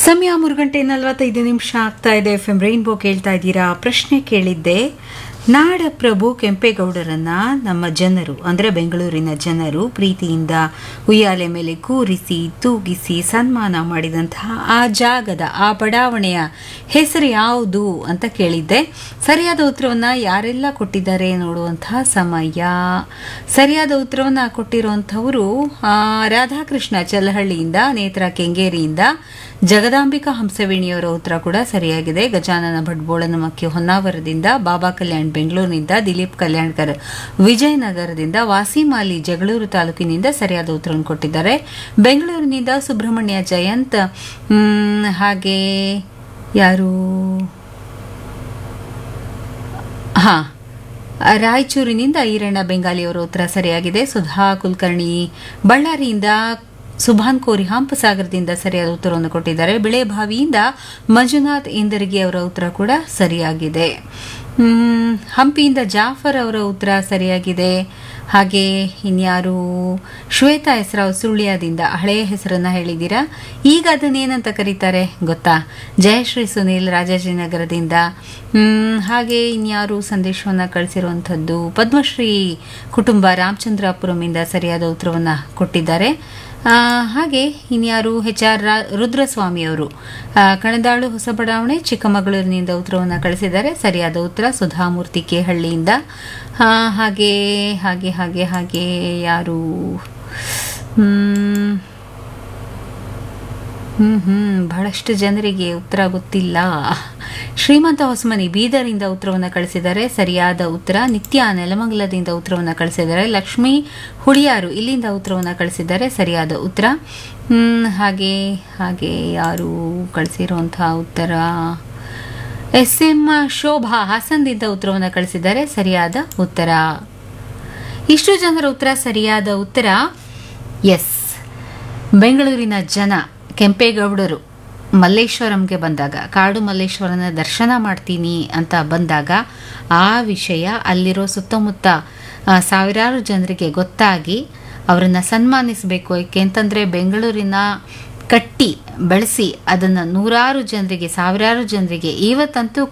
ಸಮಯ ಮೂರು ಗಂಟೆ ನಲವತ್ತೈದು ನಿಮಿಷ ಆಗ್ತಾ ಇದೆ ಎಫ್ ಎಂ ರೈನ್ಬೋ ಕೇಳ್ತಾ ಇದ್ದೀರಾ ಪ್ರಶ್ನೆ ಕೇಳಿದ್ದೆ ನಾಡಪ್ರಭು ಕೆಂಪೇಗೌಡರನ್ನ ನಮ್ಮ ಜನರು ಅಂದರೆ ಬೆಂಗಳೂರಿನ ಜನರು ಪ್ರೀತಿಯಿಂದ ಉಯ್ಯಾಲೆ ಮೇಲೆ ಕೂರಿಸಿ ತೂಗಿಸಿ ಸನ್ಮಾನ ಮಾಡಿದಂತಹ ಆ ಜಾಗದ ಆ ಬಡಾವಣೆಯ ಹೆಸರು ಯಾವುದು ಅಂತ ಕೇಳಿದ್ದೆ ಸರಿಯಾದ ಉತ್ತರವನ್ನ ಯಾರೆಲ್ಲ ಕೊಟ್ಟಿದ್ದಾರೆ ನೋಡುವಂತಹ ಸಮಯ ಸರಿಯಾದ ಉತ್ತರವನ್ನ ಕೊಟ್ಟಿರುವಂಥವರು ಆ, ರಾಧಾಕೃಷ್ಣ ಚಲ್ಲಹಳ್ಳಿಯಿಂದ ನೇತ್ರ ಕೆಂಗೇರಿಯಿಂದ ಜಗದಾಂಬಿಕಾ ಹಂಸವೇಣಿಯವರ ಉತ್ತರ ಕೂಡ ಸರಿಯಾಗಿದೆ ಗಜಾನನ ಭಟ್ಬೋಳನಮಕ್ಕಿ ಹೊನ್ನಾವರದಿಂದ ಬಾಬಾ ಕಲ್ಯಾಣ್ ಬೆಂಗಳೂರಿನಿಂದ ದಿಲೀಪ್ ಕಲ್ಯಾಣ್ಕರ್ ವಿಜಯನಗರದಿಂದ ವಾಸಿಮಾಲಿ ಜಗಳೂರು ತಾಲೂಕಿನಿಂದ ಸರಿಯಾದ ಉತ್ತರವನ್ನು ಕೊಟ್ಟಿದ್ದಾರೆ ಬೆಂಗಳೂರಿನಿಂದ ಸುಬ್ರಹ್ಮಣ್ಯ ಜಯಂತ್ ಮ್, ಹಾಗೆ ಯಾರು ಹಾ ರಾಯಚೂರಿನಿಂದ ಈರಣ್ಣ ಬೆಂಗಾಲಿಯವರ ಉತ್ತರ ಸರಿಯಾಗಿದೆ ಸುಧಾ ಕುಲಕರ್ಣಿ ಬಳ್ಳಾರಿಯಿಂದ ಸುಭಾನ್ ಕೋರಿ ಹಂಪಸಾಗರದಿಂದ ಸರಿಯಾದ ಉತ್ತರವನ್ನು ಕೊಟ್ಟಿದ್ದಾರೆ ಬಿಳೆಬಾವಿಯಿಂದ ಮಂಜುನಾಥ್ ಇಂದರ್ಗಿ ಅವರ ಉತ್ತರ ಕೂಡ ಸರಿಯಾಗಿದೆ ಹ್ಮ್, ಹಂಪಿಯಿಂದ ಜಾಫರ್ ಅವರ ಉತ್ತರ ಸರಿಯಾಗಿದೆ ಹಾಗೆ ಇನ್ಯಾರು ಶ್ವೇತಾ ಹೆಸರಾವ್ ಸುಳ್ಯದಿಂದ ಹಳೆಯ ಹೆಸರನ್ನ ಹೇಳಿದ್ದೀರಾ ಈಗ ಅದನ್ನೇನಂತ ಕರೀತಾರೆ ಗೊತ್ತಾ ಜಯಶ್ರೀ ಸುನೀಲ್ ರಾಜಾಜಿನಗರದಿಂದ ಹ್ಮ್, ಹಾಗೆ ಇನ್ಯಾರು ಸಂದೇಶವನ್ನು ಕಳಿಸಿರುವಂಥದ್ದು ಪದ್ಮಶ್ರೀ ಕುಟುಂಬ ರಾಮಚಂದ್ರಾಪುರಮಿಂದ ಸರಿಯಾದ ಉತ್ತರವನ್ನು ಕೊಟ್ಟಿದ್ದಾರೆ ಆ, ಹಾಗೆ ಇನ್ಯಾರು ಎಚ್ ಆರ್ ರುದ್ರಸ್ವಾಮಿಯವರು ಆ, ಕಣದಾಳು ಹೊಸ ಬಡಾವಣೆ ಚಿಕ್ಕಮಗಳೂರಿನಿಂದ ಉತ್ತರವನ್ನು ಕಳಿಸಿದ್ದಾರೆ ಸರಿಯಾದ ಉತ್ತರ ಸುಧಾಮೂರ್ತಿ ಕೇಹಳ್ಳಿಯಿಂದ ಆ, ಹಾಗೆ ಹಾಗೆ ಹಾಗೆ ಹಾಗೆ ಯಾರು ಹ್ಮ್ ಹ್ಮ್ ಹ್ಮ್ ಬಹಳಷ್ಟು ಜನರಿಗೆ ಉತ್ತರ ಗೊತ್ತಿಲ್ಲ ಶ್ರೀಮಂತ ಹೊಸಮನಿ ಬೀದರಿಂದ ಉತ್ತರವನ್ನು ಕಳಿಸಿದ್ದಾರೆ ಸರಿಯಾದ ಉತ್ತರ ನಿತ್ಯ ನೆಲಮಂಗಲದಿಂದ ಉತ್ತರವನ್ನು ಕಳಿಸಿದ್ದಾರೆ ಲಕ್ಷ್ಮಿ ಹುಳಿಯಾರು ಇಲ್ಲಿಂದ ಉತ್ತರವನ್ನು ಕಳಿಸಿದ್ದಾರೆ ಸರಿಯಾದ ಉತ್ತರ ಹ್ಮ್ ಹಾಗೆ ಹಾಗೆ ಯಾರು ಕಳಿಸಿರುವಂತಹ ಉತ್ತರ ಎಸ್ ಎಂ ಶೋಭಾ ಹಾಸನದಿಂದ ಉತ್ತರವನ್ನು ಕಳಿಸಿದ್ದಾರೆ ಸರಿಯಾದ ಉತ್ತರ ಇಷ್ಟು ಜನರ ಉತ್ತರ ಸರಿಯಾದ ಉತ್ತರ ಎಸ್ ಬೆಂಗಳೂರಿನ ಜನ ಕೆಂಪೇಗೌಡರು ಮಲ್ಲೇಶ್ವರಂಗೆ ಬಂದಾಗ ಕಾಡು ಮಲ್ಲೇಶ್ವರನ ದರ್ಶನ ಮಾಡ್ತೀನಿ ಅಂತ ಬಂದಾಗ ಆ ವಿಷಯ ಅಲ್ಲಿರೋ ಸುತ್ತಮುತ್ತ ಆ, ಸಾವಿರಾರು ಜನರಿಗೆ ಗೊತ್ತಾಗಿ ಅವರನ್ನು ಸನ್ಮಾನಿಸಬೇಕು ಏಕೆ ಅಂತಂದರೆ ಬೆಂಗಳೂರಿನ ಕಟ್ಟಿ ಬೆಳೆಸಿ ಅದನ್ನು ನೂರಾರು ಜನರಿಗೆ ಸಾವಿರಾರು ಜನರಿಗೆ ಇವತ್ತಂತೂ